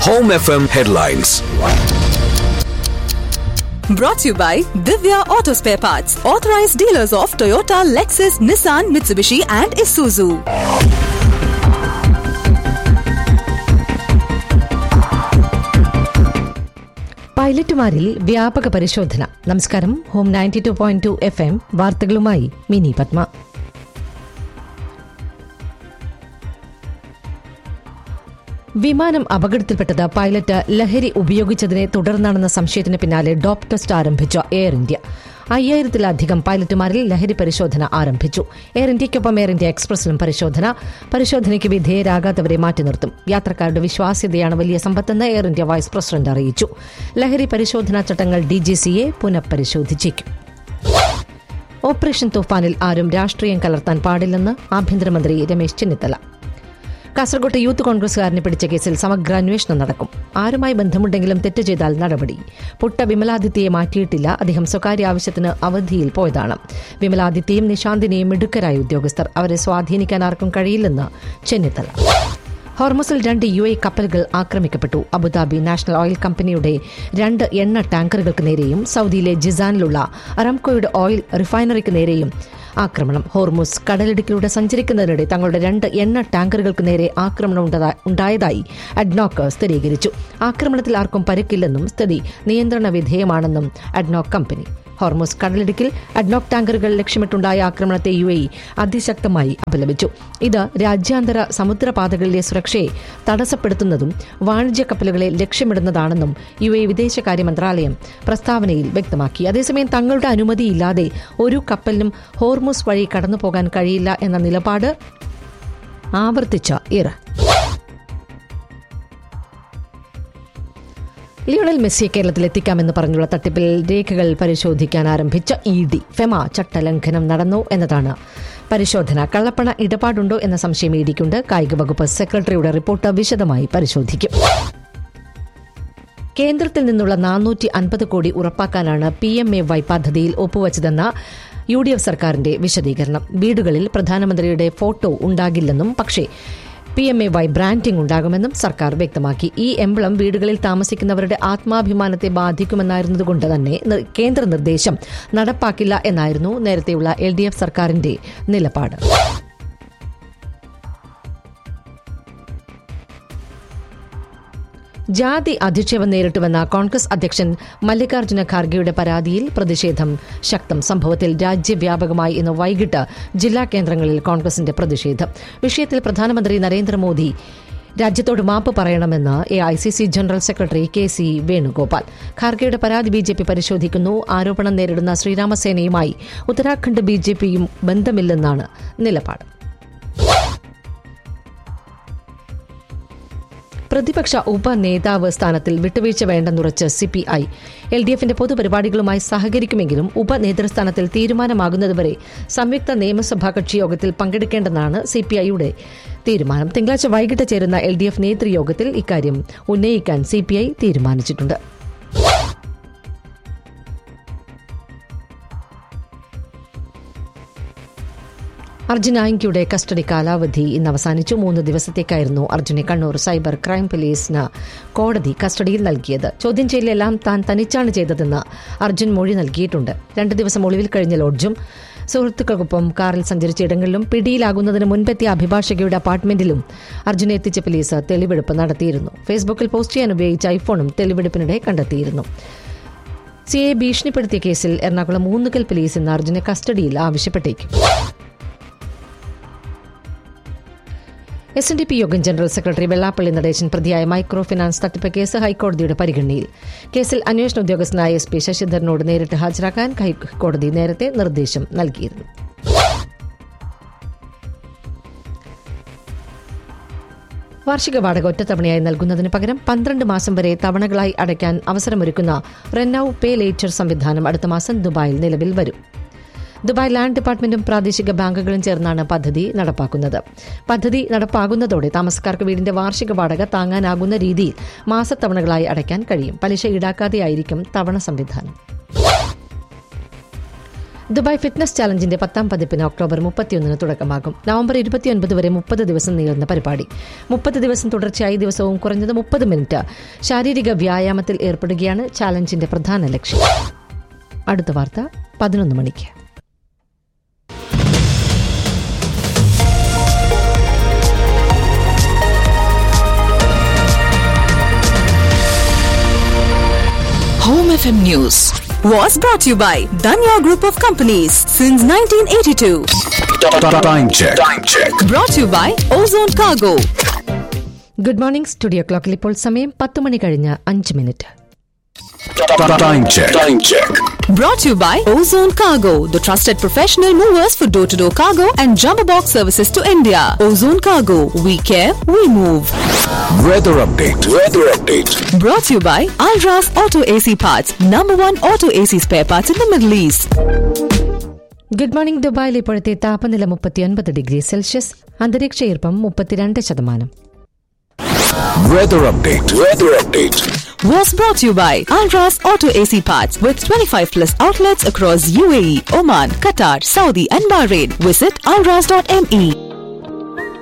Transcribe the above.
Home FM headlines. Brought to you by Divya Auto Spare Parts, authorized dealers of Toyota, Lexus, Nissan, Mitsubishi, and Isuzu. പൈലറ്റുമാരിൽ വ്യാപക പരിശോധന നമസ്കാരം home ninety two point two F M വാർത്തകളുമായി മിനി പത്മ വിമാനം അപകടത്തിൽപ്പെട്ടത് pilot ലഹരി ഉപയോഗിച്ചതിനെ തുടർന്നാണെന്ന സംശയത്തിന് പിന്നാലെ ഡോപ് ടെസ്റ്റ് ആരംഭിച്ച എയർ ഇന്ത്യ അയ്യായിരത്തിലധികം പൈലറ്റുമാരിൽ ലഹരി പരിശോധന ആരംഭിച്ചു എയർ ഇന്ത്യയ്ക്കൊപ്പം എയർ ഇന്ത്യ എക്സ്പ്രസിലും പരിശോധന പരിശോധനയ്ക്ക് വിധേയരാകാത്തവരെ മാറ്റി നിർത്തും യാത്രക്കാരുടെ വിശ്വാസ്യതയാണ് വലിയ സമ്പത്തെന്ന് എയർ ഇന്ത്യ വൈസ് പ്രസിഡന്റ് അറിയിച്ചു ലഹരി പരിശോധനാ ചട്ടങ്ങൾ ഡിജിസിയെ പുനഃപരിശോധിച്ചേക്കും ഓപ്പറേഷൻ തൂഫാനിൽ ആരും രാഷ്ട്രീയം കലർത്താൻ പാടില്ലെന്ന് ആഭ്യന്തരമന്ത്രി രമേശ് ചെന്നിത്തല കാസർകോട്ടെ യൂത്ത് കോൺഗ്രസുകാരനെ പിടിച്ച കേസിൽ സമഗ്ര അന്വേഷണം നടക്കും ആരുമായി ബന്ധമുണ്ടെങ്കിലും തെറ്റ് ചെയ്താൽ നടപടി പുട്ട വിമലാദിത്യയെ മാറ്റിയിട്ടില്ല അദ്ദേഹം സ്വകാര്യ ആവശ്യത്തിന് അവധിയിൽ പോയതാണ് വിമലാദിത്യയും നിശാന്തിനെയും മിടുക്കരായ ഉദ്യോഗസ്ഥർ അവരെ സ്വാധീനിക്കാൻ ആർക്കും കഴിയില്ലെന്ന് ചെന്നിത്തല ഹോർമസിൽ രണ്ട് യു എ കപ്പലുകൾ ആക്രമിക്കപ്പെട്ടു അബുദാബി നാഷണൽ ഓയിൽ കമ്പനിയുടെ രണ്ട് എണ്ണ ടാങ്കറുകൾക്ക് നേരെയും സൗദിയിലെ ജിസാനിലുള്ള അറംകോയുടെ ഓയിൽ റിഫൈനറിക്ക് നേരെയും ആക്രമണം ഹോർമുസ് കടലിടുക്കിലൂടെ സഞ്ചരിക്കുന്നതിനിടെ തങ്ങളുടെ രണ്ട് എണ്ണ ടാങ്കറുകൾക്ക് നേരെ ആക്രമണം ഉണ്ടാ- ഉണ്ടായതായി അഡ്നോക്ക് സ്ഥിരീകരിച്ചു ആക്രമണത്തിൽ ആർക്കും പരിക്കില്ലെന്നും സ്ഥിതി നിയന്ത്രണ വിധേയമാണെന്നും അഡ്നോക്ക് കമ്പനി ഹോർമുസ് കടലിടുക്കിൽ അഡ്നോക്ക് ടാങ്കറുകൾ ലക്ഷ്യമിട്ടുണ്ടായ ആക്രമണത്തെ യു എ അതിശക്തമായി അപലപിച്ചു ഇത് രാജ്യാന്തര സമുദ്രപാതകളിലെ സുരക്ഷയെ തടസ്സപ്പെടുത്തുന്നതും വാണിജ്യ കപ്പലുകളെ ലക്ഷ്യമിടുന്നതാണെന്നും യു എ വിദേശകാര്യ മന്ത്രാലയം പ്രസ്താവനയിൽ വ്യക്തമാക്കി അതേസമയം തങ്ങളുടെ അനുമതിയില്ലാതെ ഒരു കപ്പലിനും ഹോർമുസ് വഴി കടന്നുപോകാൻ കഴിയില്ല എന്ന നിലപാട് ആവർത്തിച്ച ഇറാൻ ലിയോണൽ മെസ്സിയെ കേരളത്തിൽ എത്തിക്കാമെന്ന് പറഞ്ഞുള്ള തട്ടിപ്പിൽ രേഖകൾ പരിശോധിക്കാൻ ആരംഭിച്ച ഇ ഡി ഫെമ ചട്ടലംഘനം നടന്നു എന്നതാണ് പരിശോധന കള്ളപ്പണ ഇടപാടുണ്ടോ എന്ന സംശയം ഇ ഡിക്കുണ്ട് കായിക വകുപ്പ് സെക്രട്ടറിയുടെ റിപ്പോർട്ട് വിശദമായി പരിശോധിക്കും കേന്ദ്രത്തിൽ നിന്നുള്ള നാനൂറ്റി അൻപത് കോടി ഉറപ്പാക്കാനാണ് പി എം എ വൈ പദ്ധതിയിൽ ഒപ്പുവച്ചതെന്ന യു ഡി എഫ് സർക്കാരിന്റെ വിശദീകരണം വീടുകളിൽ പ്രധാനമന്ത്രിയുടെ ഫോട്ടോ ഉണ്ടാകില്ലെന്നും പക്ഷേ P M A Y branding ഉണ്ടാകുമെന്നും സർക്കാർ വ്യക്തമാക്കി ഈ എംബ്ലം വീടുകളിൽ താമസിക്കുന്നവരുടെ ആത്മാഭിമാനത്തെ ബാധിക്കുമെന്നായിരുന്നതുകൊണ്ട് തന്നെ നി- കേന്ദ്ര നിർദ്ദേശം നടപ്പാക്കില്ല എന്നായിരുന്നു നേരത്തെയുള്ള എൽ ഡി എഫ് സർക്കാരിന്റെ നിലപാട് ജാതി അധിക്ഷേപം നേരിട്ടുവെന്ന കോൺഗ്രസ് അധ്യക്ഷൻ മല്ലികാർജ്ജുന ഖാർഗെയുടെ പരാതിയിൽ പ്രതിഷേധം ശക്തം സംഭവത്തിൽ രാജ്യവ്യാപകമായി ഇന്ന് വൈകിട്ട് ജില്ലാ കേന്ദ്രങ്ങളിൽ കോൺഗ്രസിന്റെ പ്രതിഷേധം വിഷയത്തിൽ പ്രധാനമന്ത്രി നരേന്ദ്രമോദി രാജ്യത്തോട് മാപ്പ് പറയണമെന്ന് A I C C general secretary K C Venugopal ഖാർഗെയുടെ പരാതി ബി ജെ പി പരിശോധിക്കുന്നു ആരോപണം നേരിടുന്ന ശ്രീരാമസേനയുമായി ഉത്തരാഖണ്ഡ് ബി ജെ പിയും ബന്ധമില്ലെന്നാണ് നിലപാട് പ്രതിപക്ഷ ഉപനേതാവ് സ്ഥാനത്തിൽ വിട്ടുവീഴ്ച വേണ്ടെന്നുറച്ച് C P I L D എഫിന്റെ പൊതുപരിപാടികളുമായി സഹകരിക്കുമെങ്കിലും ഉപനേതൃസ്ഥാനത്തിൽ തീരുമാനമാകുന്നതുവരെ സംയുക്ത നിയമസഭാ കക്ഷി യോഗത്തിൽ പങ്കെടുക്കേണ്ടെന്നാണ് സി പി ഐയുടെ തീരുമാനം തിങ്കളാഴ്ച വൈകിട്ട് ചേരുന്ന എൽ ഡി എഫ് നേതൃയോഗത്തിൽ ഇക്കാര്യം ഉന്നയിക്കാൻ സി പി ഐ തീരുമാനിച്ചിട്ടുണ്ട് അർജുൻ ആയിങ്കയുടെ കസ്റ്റഡി കാലാവധി ഇന്ന് അവസാനിച്ചു മൂന്ന് ദിവസത്തേക്കായിരുന്നു അർജുനെ കണ്ണൂർ സൈബർ ക്രൈം പോലീസിന് കോടതി കസ്റ്റഡിയിൽ നൽകിയത് ചോദ്യം ചെയ്യലെല്ലാം താൻ തനിച്ചാണ് ചെയ്തതെന്ന് അർജുൻ മൊഴി നൽകിയിട്ടുണ്ട് രണ്ട് ദിവസം ഒളിവിൽ കഴിഞ്ഞ ലോഡ്ജും സുഹൃത്തുക്കൾക്കൊപ്പം കാറിൽ സഞ്ചരിച്ച ഇടങ്ങളിലും പിടിയിലാകുന്നതിന് മുൻപെത്തിയ അഭിഭാഷകയുടെ അപ്പാർട്ട്മെന്റിലും അർജുനെ എത്തിച്ച പോലീസ് തെളിവെടുപ്പ് നടത്തിയിരുന്നു ഫേസ്ബുക്കിൽ പോസ്റ്റ് ചെയ്യാൻ ഉപയോഗിച്ച ഐഫോണും തെളിവെടുപ്പിനിടെ കണ്ടെത്തിയിരുന്നു സി എ ഭീഷണിപ്പെടുത്തിയ കേസിൽ എറണാകുളം മൂന്നുകൽ പോലീസ് ഇന്ന് അർജുനെ കസ്റ്റഡിയിൽ ആവശ്യപ്പെട്ടേക്കും S N D P Yogam general secretary Vellappally Natesan പ്രതിയായ മൈക്രോ ഫിനാൻസ് തട്ടിപ്പ് കേസ് ഹൈക്കോടതിയുടെ പരിഗണനയിൽ കേസിൽ അന്വേഷണ ഉദ്യോഗസ്ഥനായ എസ് പി ശശിധരനോട് നേരിട്ട് ഹാജരാക്കാൻ ഹൈക്കോടതി നേരത്തെ നിർദ്ദേശം നൽകിയിരുന്നു വാർഷിക വാടക ഒറ്റത്തവണയായി നൽകുന്നതിന് പകരം പന്ത്രണ്ട് മാസം വരെ തവണകളായി അടയ്ക്കാൻ അവസരമൊരുക്കുന്ന റെന്നൌ പേ ലേറ്റർ സംവിധാനം അടുത്ത മാസം ദുബായിൽ നിലവിൽ വരും ദുബായ് ലാൻഡ് ഡിപ്പാർട്ട്മെന്റും പ്രാദേശിക ബാങ്കുകളും ചേർന്നാണ് പദ്ധതി നടപ്പാക്കുന്നത് പദ്ധതി നടപ്പാകുന്നതോടെ താമസക്കാർക്ക് വീടിന്റെ വാർഷിക വാടക താങ്ങാനാകുന്ന രീതിയിൽ മാസത്തവണകളായി അടയ്ക്കാൻ കഴിയും പലിശ ഈടാക്കാതെയായിരിക്കും തവണ സംവിധാനം ദുബായ് ഫിറ്റ്നസ് ചാലഞ്ചിന്റെ പത്താം പതിപ്പിന് ഒക്ടോബർ മുപ്പത്തിയൊന്നിന് തുടക്കമാകും നവംബർ ഇരുപത്തിയൊൻപത് വരെ മുപ്പത് ദിവസം നീളുന്ന പരിപാടി മുപ്പത് ദിവസം തുടർച്ചയായി ദിവസവും കുറഞ്ഞത് മുപ്പത് മിനിറ്റ് ശാരീരിക വ്യായാമത്തിൽ ഏർപ്പെടുകയാണ് ചാലഞ്ചിന്റെ പ്രധാന ലക്ഷ്യം അടുത്ത വാർത്ത പതിനൊന്ന് മണിക്ക് Home FM News was brought to you by Danya Group of Companies since 1982. Time check. Time check. Brought to you by Ozone Cargo. Good morning studio ക്ലോക്കിൽ ഇപ്പോൾ സമയം പത്ത് മണി കഴിഞ്ഞ് അഞ്ച് minute Time check. Time check. Brought to you by Ozone Cargo, the trusted professional movers for door to door cargo and jumbo box services to India. Ozone Cargo, we care, we move. Weather update. Weather update. Brought to you by Alras Auto AC Parts, number one auto AC spare parts in the Middle East. Good morning ദുബായിൽ ഇപ്പോഴത്തെ താപനില മുപ്പത്തിയൊൻപത് degree Celsius അന്തരീക്ഷ ഈർപ്പം മുപ്പത്തിരണ്ട് ശതമാനം Weather update. Weather update. Was brought to you by Alras Auto AC Parts with 25 plus outlets across UAE, Oman, Qatar, Saudi, and Bahrain. Visit alras.me.